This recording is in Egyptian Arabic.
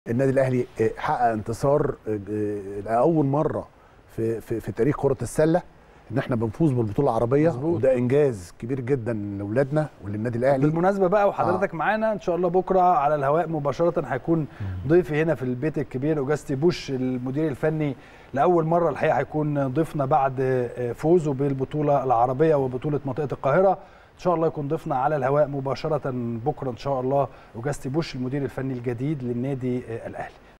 النادي الاهلي حقق انتصار لاول مره في في, في تاريخ كره السله ان احنا بنفوز بالبطوله العربيه مظبوط. وده انجاز كبير جدا لاولادنا وللنادي الاهلي بالمناسبه بقى وحضرتك آه. معانا ان شاء الله بكره على الهواء مباشره هيكون ضيفي هنا في البيت الكبير اوجاستي بوش المدير الفني لاول مره الحقيقه هيكون ضيفنا بعد فوزه بالبطوله العربيه وبطوله منطقه القاهره ان شاء الله يكون ضيفنا على الهواء مباشره بكره ان شاء الله اوجاستي بوش المدير الفني الجديد للنادي الاهلي